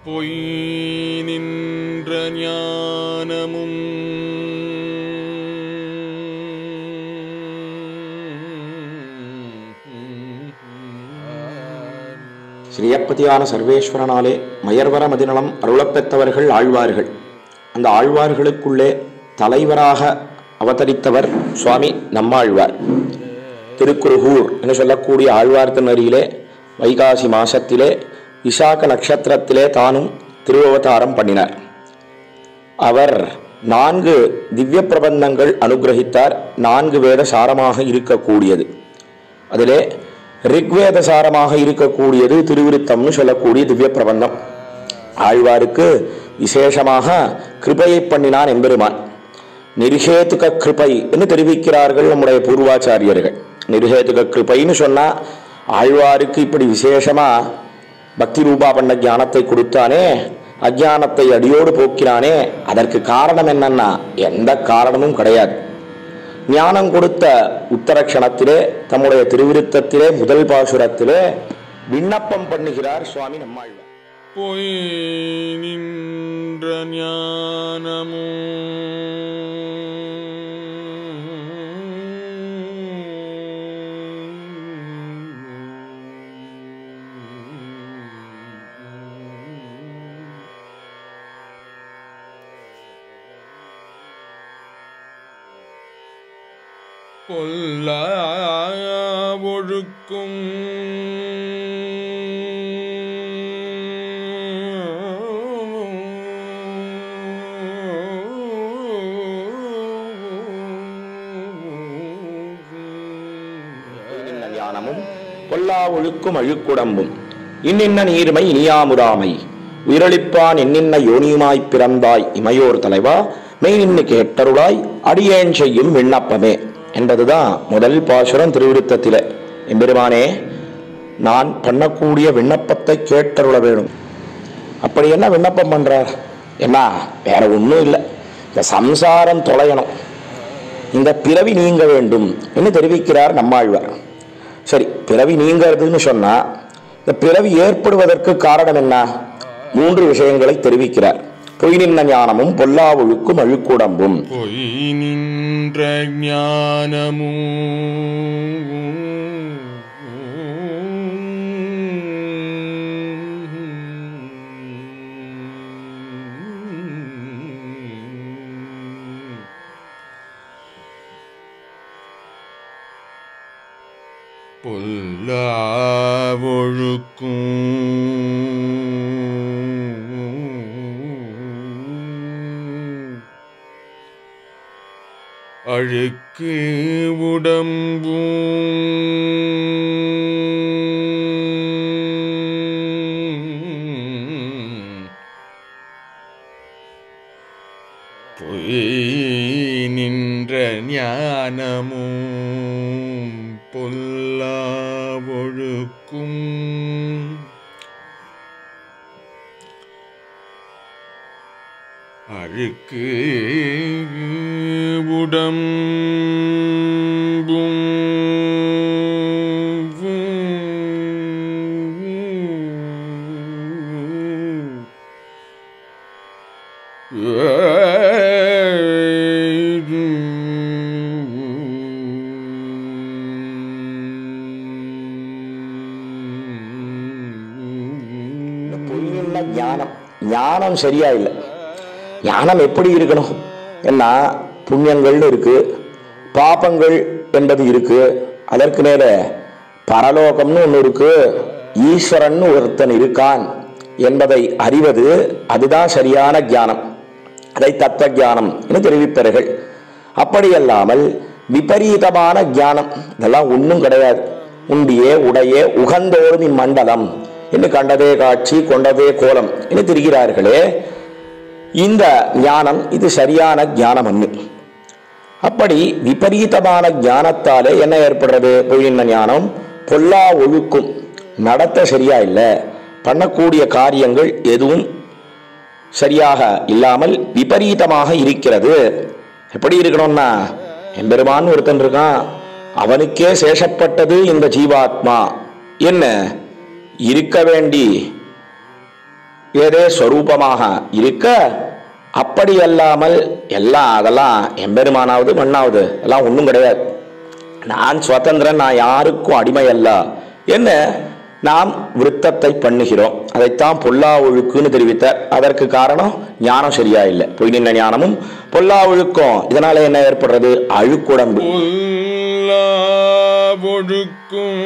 பொய் நின்ற ஞானமும் ஸ்ரீயப்பதியான சர்வேஸ்வரனாலே மயர்வர மதிநலம் அருளப்பெற்றவர்கள் ஆழ்வார்கள் அந்த ஆழ்வார்களுக்குள்ளே தலைவராக அவதரித்தவர் சுவாமி நம்மாழ்வார் திருக்குருகூர் என்று சொல்லக்கூடிய ஆழ்வார் திருநறியிலே வைகாசி மாசத்திலே விசாக நட்சத்திரத்திலே தானும் திருவவதாரம் பண்ணினார் அவர் நான்கு திவ்ய பிரபந்தங்கள் அனுகிரகித்தார் நான்கு வேத சாரமாக இருக்கக்கூடியது அதிலே ரிக்வேத சாரமாக இருக்கக்கூடியது திருவிருத்தம்னு சொல்லக்கூடிய திவ்ய பிரபந்தம் ஆழ்வாருக்கு விசேஷமாக கிருபையை பண்ணினான் எம்பெருமான் நிர்ஹேதுக கிருபை என்று தெரிவிக்கிறார்கள் நம்முடைய பூர்வாச்சாரியர்கள் நிர்ஹேதுக கிருபைன்னு சொன்னா ஆழ்வாருக்கு இப்படி விசேஷமா பக்தி ரூபா பண்ண ஞானத்தை கொடுத்தானே அஜானத்தை அடியோடு போக்கினானே அதற்கு காரணம் என்னன்னா எந்த காரணமும் கிடையாது ஞானம் கொடுத்த உத்தரக்ஷணத்திலே தம்முடைய திருவிருத்தத்திலே முதல் பாசுரத்திலே விண்ணப்பம் பண்ணுகிறார் சுவாமி நம்மாழ்வார் பொய் நின்ற ஞானமும் கொல்ல ஒழுக்கும் இன்ன ஞானமும் கொல்லா ஒழுக்கும் அழுக்குடம்பும் இன்னின்ன நீர்மை இனியாமுராமை உயிரளிப்பான் என்னின்ன யோனியுமாய்ப் பிறந்தாய் இமையோர் தலைவா மெய் நின்னு கேட்டருளாய் அடியேன் செய்யும் விண்ணப்பமே என்பதுதான் முதல் பாசுரம் திருவிருத்தத்திலே எம்பெருமானே நான் பண்ணக்கூடிய விண்ணப்பத்தை கேட்டருள வேணும் அப்படி என்ன விண்ணப்பம் பண்றார் என்ன வேற ஒன்றும் இல்லை இந்த சம்சாரம் தொலையணும் இந்த பிறவி நீங்க வேண்டும் என்று தெரிவிக்கிறார் நம்மாழ்வார் சரி பிறவி நீங்கிறதுன்னு சொன்னா இந்த பிறவி ஏற்படுவதற்கு காரணம் என்ன மூன்று விஷயங்களை தெரிவிக்கிறார் பொய் நின்ன ஞானமும் பொல்லா ஒழுக்கும் அழுக்குடம்பும் பொய் நின்ற ஞானமும் பொல்லாவொழுக்கும் அழுக்கு உடம்பும் பொய் நின்ற ஞானமும் பொல்லா ஒழுக்கும் அழுக்கு உடம்பும் இந்த பொய் நின்ன ஞானம் ஞானம் சரியா இல்லை ஞானம் எப்படி இருக்கணும் என்ன புண்ணியங்கள்னு இருக்கு பாபங்கள் என்பது இருக்கு அதற்கு மேல பரலோகம்னு ஒன்று இருக்கு ஈஸ்வரன் ஒருத்தன் இருக்கான் என்பதை அறிவது அதுதான் சரியான ஞானம் அதை தத்துவ ஞானம் என்று தெரிவிப்பார்கள் அப்படியல்லாமல் விபரீதமான ஞானம் இதெல்லாம் ஒன்றும் கிடையாது உண்டியே உடையே உகந்தோடும் இம்மண்டலம் என்று கண்டதே காட்சி கொண்டதே கோலம் என்று திரிகிறார்களே இந்த ஞானம் இது சரியான ஞானம் அன்னு அப்படி விபரீதமான ஞானத்தாலே என்ன ஏற்படுறது பொய்யின்ன ஞானம் பொல்லா ஒழுக்கும் நடத்த சரியா இல்லை பண்ணக்கூடிய காரியங்கள் எதுவும் சரியாக இல்லாமல் விபரீதமாக இருக்கிறது எப்படி இருக்கணும்னா எம்பெருமான் ஒருத்தன் இருக்கான் அவனுக்கே சேஷப்பட்டது இந்த ஜீவாத்மா என்ன இருக்க வேண்டி ஏதே ஸ்வரூபமாக இருக்க அப்படி அல்லாமல் எல்லாம் அதெல்லாம் எம்பெருமானாவது மண்ணாவது எல்லாம் ஒன்றும் கிடையாது நான் சுதந்திரன் நான் யாருக்கும் அடிமை அல்ல என்ன நாம் விருத்தத்தை பண்ணுகிறோம் அதைத்தான் பொல்லா ஒழுக்குன்னு தெரிவித்தார் அதற்கு காரணம் ஞானம் சரியா இல்லை பொய் நின்ற ஞானமும் பொல்லா ஒழுக்கம் இதனால என்ன ஏற்படுறது அழுக்குடம்பு பொல்லா ஒழுக்கும்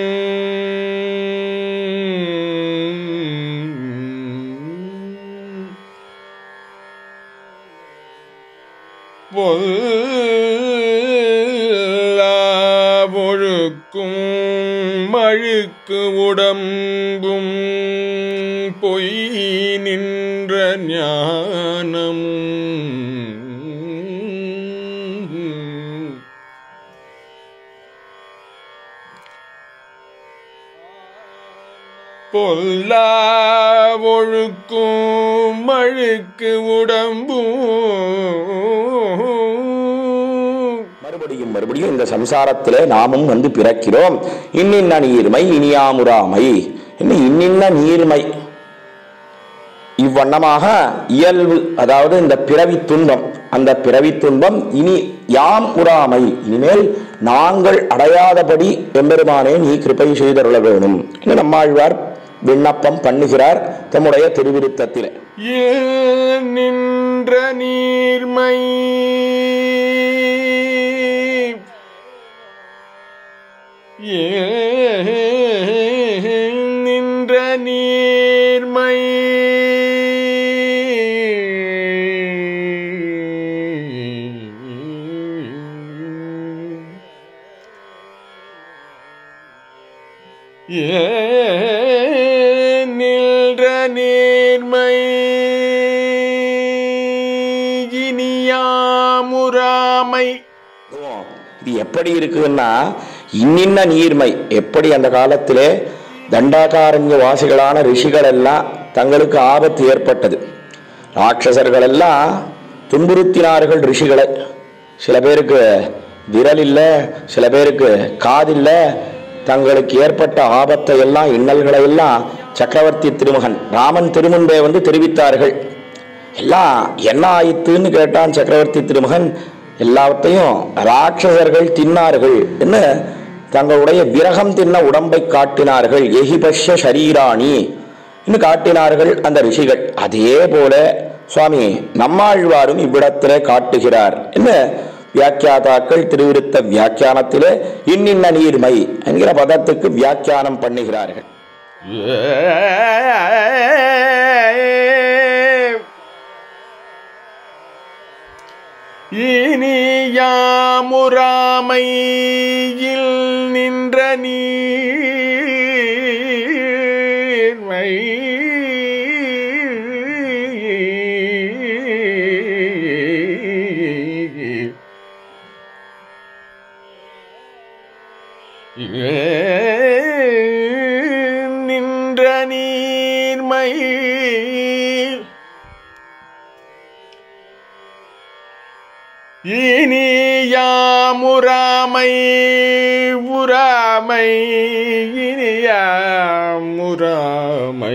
பொல்லா ஒழுக்கும் மழுக்கு உடம்பும் பொய் நின்ற ஞானமும் பொல்லா ஒழுக்கும் மழுக்கு உடம்பும் மறுபடியும் மறுபடியும் இந்த சம்சாரத்திலே நாமும் வந்து பிறக்கிறோம் இன்னின்ன நீர்மை இனியாமுறாமை என்ன இன்னின்ன நீர்மை இவ்வண்ணமாக இயல்பு அதாவது இந்த பிறவி துன்பம் அந்த பிறவி துன்பம் இனி யாம் உறாமை இனிமேல் நாங்கள் அடையாதபடி எம்பெருமானே நீ கிருபை செய்தருள வேணும் என்று நம்மாழ்வார் விண்ணப்பம் பண்ணுகிறார் தம்முடைய திருவிருத்தத்திலே ஏன் நின்ற நீர்மை ஏன் நின்ற நீர்மை ஏன் நின்ற நேர்மை இனியாமுறாமை இது எப்படி இருக்குன்னா இன்னின்ன நீர்மை எப்படி அந்த காலத்திலே தண்டாகாரண்ய வாசிகளான ரிஷிகள் எல்லாம் தங்களுக்கு ஆபத்து ஏற்பட்டது ராட்சசர்கள் எல்லாம் துன்புறுத்தினார்கள் ரிஷிகளை சில பேருக்கு விரல் இல்லை சில பேருக்கு காதில்லை தங்களுக்கு ஏற்பட்ட ஆபத்தை எல்லாம் இன்னல்களை எல்லாம் சக்கரவர்த்தி திருமகன் ராமன் திருமுன்பே வந்து தெரிவித்தார்கள் எல்லாம் என்ன ஆயித்துன்னு கேட்டான் சக்கரவர்த்தி திருமகன் எல்லாவற்றையும் ராட்சசர்கள் தின்னார்கள் என்ன தங்களுடைய விரகம் தின்ன உடம்பை காட்டினார்கள் எகிபஷ்ய ஷரீராணி இன்னும் காட்டினார்கள் அந்த ரிஷிகள் அதே போல சுவாமி நம்மாழ்வாரும் இவ்விடத்திலே காட்டுகிறார் என்ன வியாக்கியாதாக்கள் திருவிருத்த வியாக்கியானத்திலே இன்னின்ன நீர்மை என்கிற பதத்துக்கு வியாக்கியானம் பண்ணுகிறார்கள் இனியாமுறாமையில் நின்ற நீர்மை ஏன் நின்ற நீர்மை இனியாமுறாமை உறாமை இனியாமுறாமை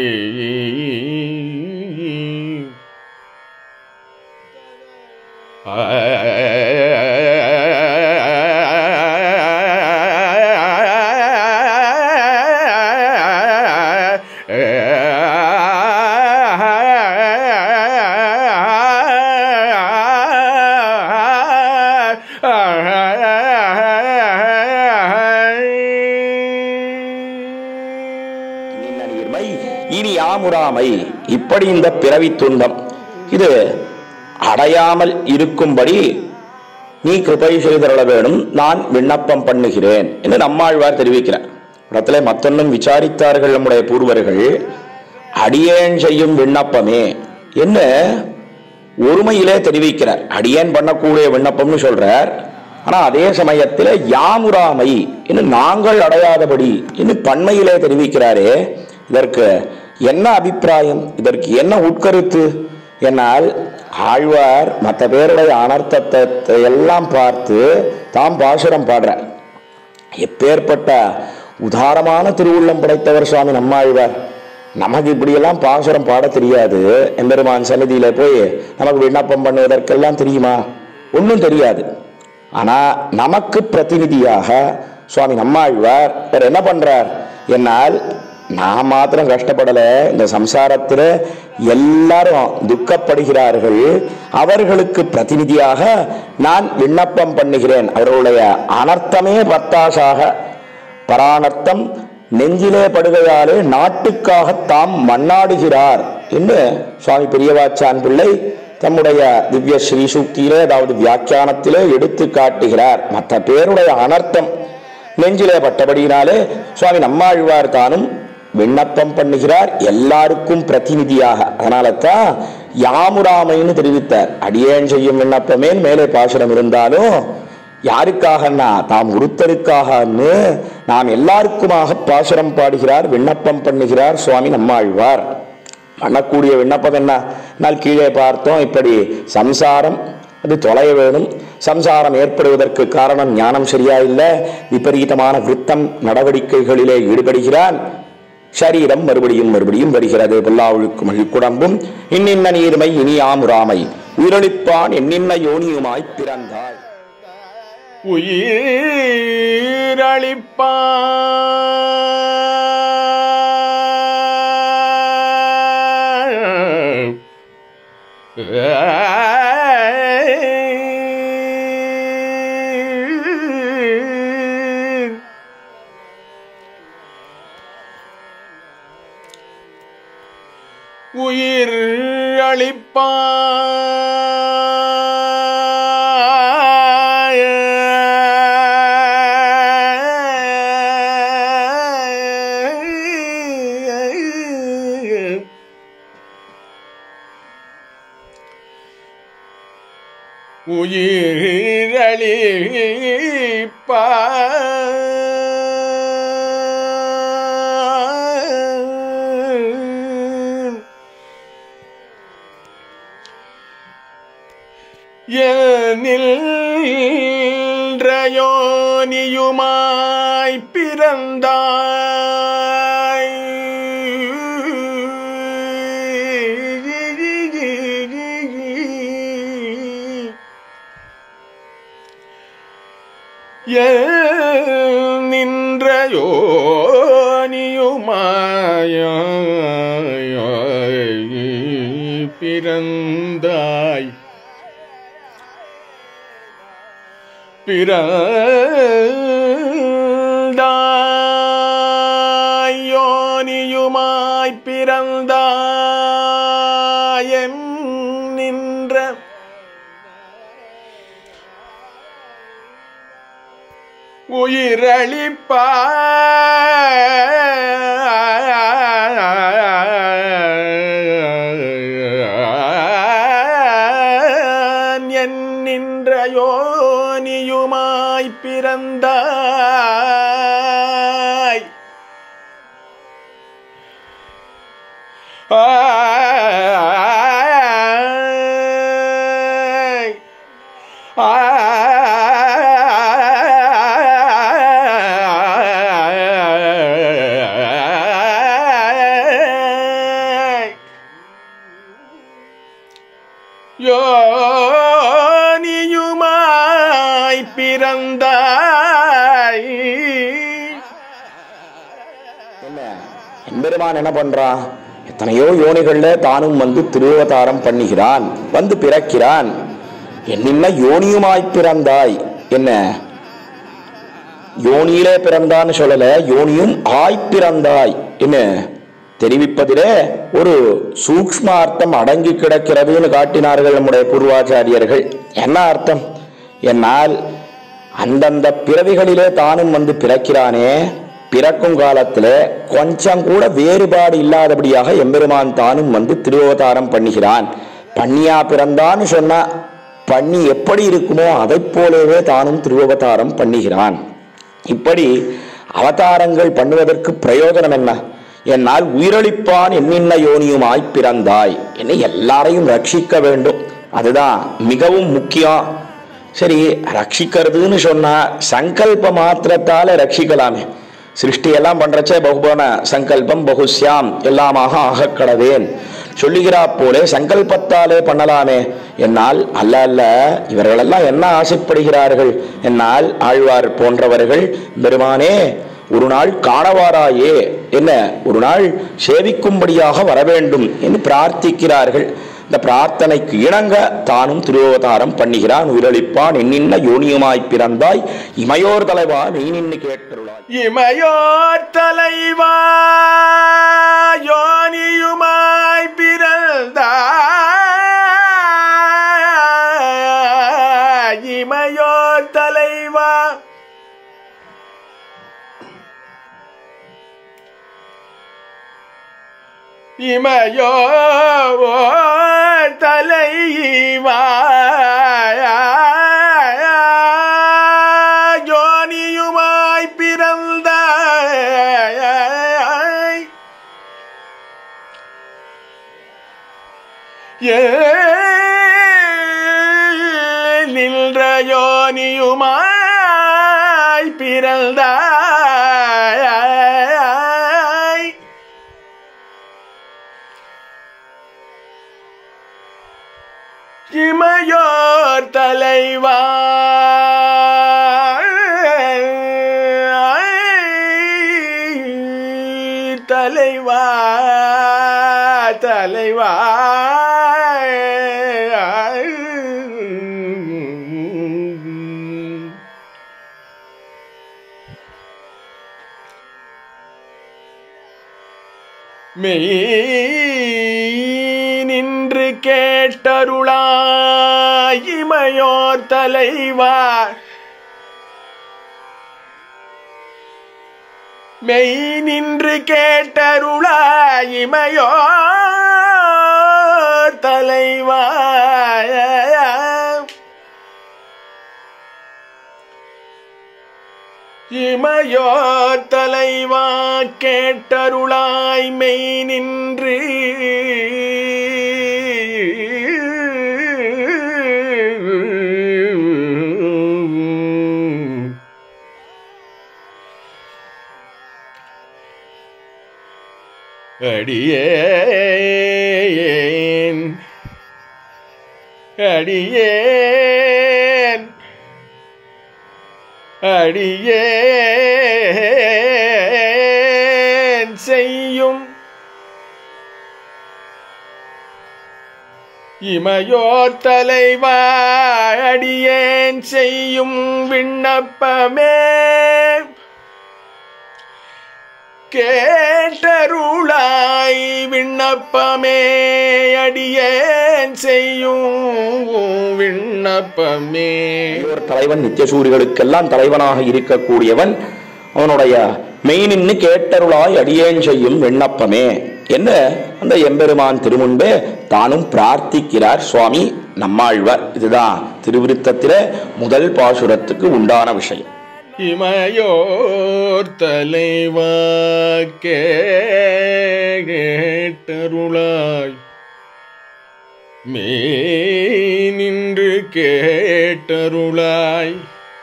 இன்ன நீர்மை இனி யாமுறாமை இப்படி இந்த பிறவி துன்பம் இது அடையாமல் இருக்கும்படி நீ கிருபை செய்தருள வேணும் நான் விண்ணப்பம் பண்ணுகிறேன் என்று நம்மாழ்வார் தெரிவிக்கிறார் இடத்துல மத்தொன்னும் விசாரித்தார்கள் நம்முடைய பூர்வர்கள் அடியேன் செய்யும் விண்ணப்பமே என்ன ஒருமையிலே தெரிவிக்கிறார் அடியேன் பண்ணக்கூடிய விண்ணப்பம்னு சொல்றார் ஆனா அதே சமயத்தில் யாமுறாமை இன்னும் நாங்கள் அடையாதபடி இன்னும் பன்மையிலே தெரிவிக்கிறாரே இதற்கு என்ன அபிப்பிராயம் இதற்கு என்ன உட்கருத்து என்னால் ஆழ்வார் மற்ற பேருடைய அனர்த்தத்தை எல்லாம் பார்த்து தாம் பாசுரம் பாடுறார் எப்பேற்பட்ட உதாரமான திருவுள்ளம் படைத்தவர் சுவாமி நம்மாழ்வார் நமக்கு இப்படியெல்லாம் பாசுரம் பாட தெரியாது எம்பெருமான் சன்னதியில போய் நமக்கு விண்ணப்பம் பண்ணுவதற்கெல்லாம் தெரியுமா ஒன்றும் தெரியாது ஆனா நமக்கு பிரதிநிதியாக சுவாமி நம்மாழ்வார் வேற என்ன பண்றார் என்னால் நான் மாத்திரம் கஷ்டப்படல இந்த சம்சாரத்துல எல்லாரும் துக்கப்படுகிறார்கள் அவர்களுக்கு பிரதிநிதியாக நான் விண்ணப்பம் பண்ணுகிறேன் அவர்களுடைய அனர்த்தமே பத்தாசாக பராணர்த்தம் நெஞ்சிலே படுகையாலே நாட்டுக்காக தாம் மண்ணாடுகிறார் என்று சுவாமி பெரியவாச்சான் பிள்ளை தம்முடைய திவ்ய ஸ்ரீ சூக்தியிலே அதாவது வியாக்கியானத்திலே எடுத்து காட்டுகிறார் மற்ற பேருடைய அனர்த்தம் நெஞ்சிலே பட்டபடியினாலே சுவாமி நம்மாழ்வார் தானும் விண்ணப்பம் பண்ணுகிறார் எல்லாருக்கும் பிரதிநிதியாக அதனால தான் யாமுராமைன்னு தெரிவித்தார் அடியேன் செய்யும் விண்ணப்பமே மேலே பாசுரம் இருந்தாலும் யாருக்காகன்னா தாம் ஒருத்தருக்காகன்னு நாம் எல்லாருக்குமாக பாசுரம் பாடுகிறார் விண்ணப்பம் பண்ணுகிறார் சுவாமி நம்மாழ்வார் பண்ணக்கூடிய விண்ணப்பம் என்ன நாள் கீழே பார்த்தோம் இப்படி சம்சாரம் அது தொலைய வேணும் சம்சாரம் ஏற்படுவதற்கு காரணம் ஞானம் சரியா இல்லை விபரீதமான விருத்தம் நடவடிக்கைகளிலே ஈடுபடுகிறான் சரீரம் மறுபடியும் மறுபடியும் வருகிறது பொல்லாவுழுக்கும் அழிக்குடம்பும் இன்னின்ன நீர்மை இனியாமுராமை உயிரளிப்பான் என்னின்ன யோனியுமாய் பிறந்தாய் உயிரளிப்பான் உயிர் அளிப்பான் உயிரளிப்ப நியுமாய் பிறந்தாய் நின்றயோ நியுமாய பிறந்தாய் பிறந்தாய் யோனியுமாய் பிறந்தாயம் நின்ற உயிரளிப்ப என் நின்ற யோனியுமாய் பிறந்தாய் ஆய் ஆய் யோனியுமாய் பிறந்தாய் என்ன எம்பெருமான் என்ன பண்றான் எத்தனையோ யோனிகள்ல தானும் வந்து திருவதாரம் பண்ணுகிறான் வந்து பிறக்கிறான் என்னென்ன யோனியுமாய் பிறந்தாய் என்ன யோனியிலே பிறந்தான்னு சொல்லல யோனியும் ஆய் பிறந்தாய் என்ன தெரிவிப்பதிலே ஒரு சூக்ஷ்ம அர்த்தம் அடங்கி கிடக்கிறதுன்னு காட்டினார்கள் நம்முடைய பூர்வாச்சாரியர்கள் என்ன அர்த்தம் என்னால் அந்தந்த பிறவிகளிலே தானும் வந்து பிறக்கிறானே பிறக்கும் காலத்துல கொஞ்சம் கூட வேறுபாடு இல்லாதபடியாக எம்பெருமான் தானும் வந்து திருவதாரம் பண்ணுகிறான் பண்ணியா பிறந்தான்னு சொன்னா பண்ணி எப்படி இருக்குமோ அதைப் போலவே தானும் திருவவதாரம் பண்ணுகிறான் இப்படி அவதாரங்கள் பண்ணுவதற்கு பிரயோஜனம் என்ன என்னால் உயிரளிப்பான் என்னென்ன யோனியுமாய் பிறந்தாய் என்னை எல்லாரையும் ரட்சிக்க வேண்டும் அதுதான் மிகவும் முக்கியம் சரி ரட்சிக்கிறதுன்னு சொன்னா சங்கல்ப மாத்திரத்தால ரட்சிக்கலாமே சிருஷ்டியெல்லாம் பண்றச்சே பகுபன சங்கல்பம் பகுஸ்யாம் எல்லாமாக ஆகக்கடவேன் சொல்லுகிறா போலே சங்கல்பத்தாலே பண்ணலாமே என்னால் அல்ல அல்ல இவர்களெல்லாம் என்ன ஆசைப்படுகிறார்கள் என்னால் ஆழ்வார் போன்றவர்கள் பெருமானே ஒரு நாள் காணவாராயே என்ன ஒரு நாள் சேவிக்கும்படியாக வர வேண்டும் என்று பிரார்த்திக்கிறார்கள் இந்த பிரார்த்தனைக்கு இணங்க தானும் திருவவதாரம் பண்ணுகிறான் உயிரளிப்பான் என்னின்ன யோனியுமாய் பிறந்தாய் இமையோர் தலைவா நீ நின்று கேட்டருளாய் இமையோர் தலைவா யோனியுமாய் பிறந்தாய் இமையோர் தலைவா இமையோர் தலைவா யோனியுமாய் பிறந்த நின்ற யோனியுமாய் பிறந்த இமையோர் தலைவா தலைவா தலைவா மெய் நின்று கேட்டருளாய் இமையோர் தலைவா மெய் நின்று கேட்டருளாய் இமையோர் தலைவா இமையோர் தலைவா கேட்டருளாய் மெய் நின்று அடியேன் அடியேன் அடியேன் செய்யும் இமையோர் தலைவா அடியேன் செய்யும் விண்ணப்பமே கேட்டருளாய் விண்ணப்பமே அடியேன் செய்யும் விண்ணப்பமே ஒரு தலைவன் நித்தியசூரிகளுக்கெல்லாம் தலைவனாக இருக்கக்கூடியவன் அவனுடைய மெய்நின்னு கேட்டருளாய் அடியேன் செய்யும் விண்ணப்பமே என்ன அந்த எம்பெருமான் திருமுன்பே தானும் பிரார்த்திக்கிறார் சுவாமி நம்மாழ்வார் இதுதான் திருவிருத்தத்தில முதல் பாசுரத்துக்கு உண்டான விஷயம் இமையோர் தலைவா கேட்டருளாய் மே நின்று கேட்டருளாய்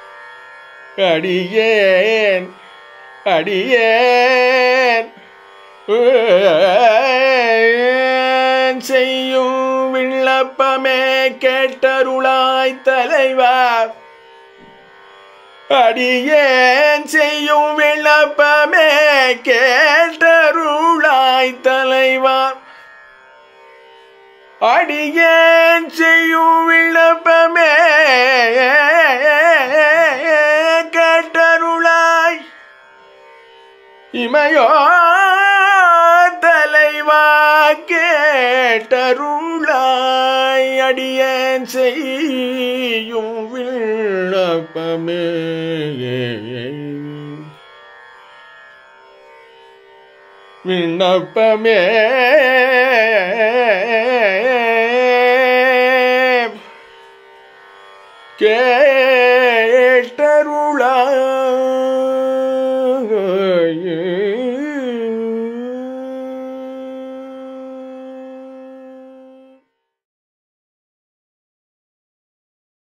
அடியேன் அடியேன் ஏன் செய்யும் விண்ணப்பமே கேட்டருளாய் தலைவா அடியேன் செய்யும் விண்ணப்பமே கேட்டருளாய் தலைவா அடியேன் செய்யும் விண்ணப்பமே கேட்டருளாய் இமையோ தலைவா கேட்டருளாய் அடியேன் செய்யும் விண்ணப்பமே விண்ணப்பமே கேட்டருளாய்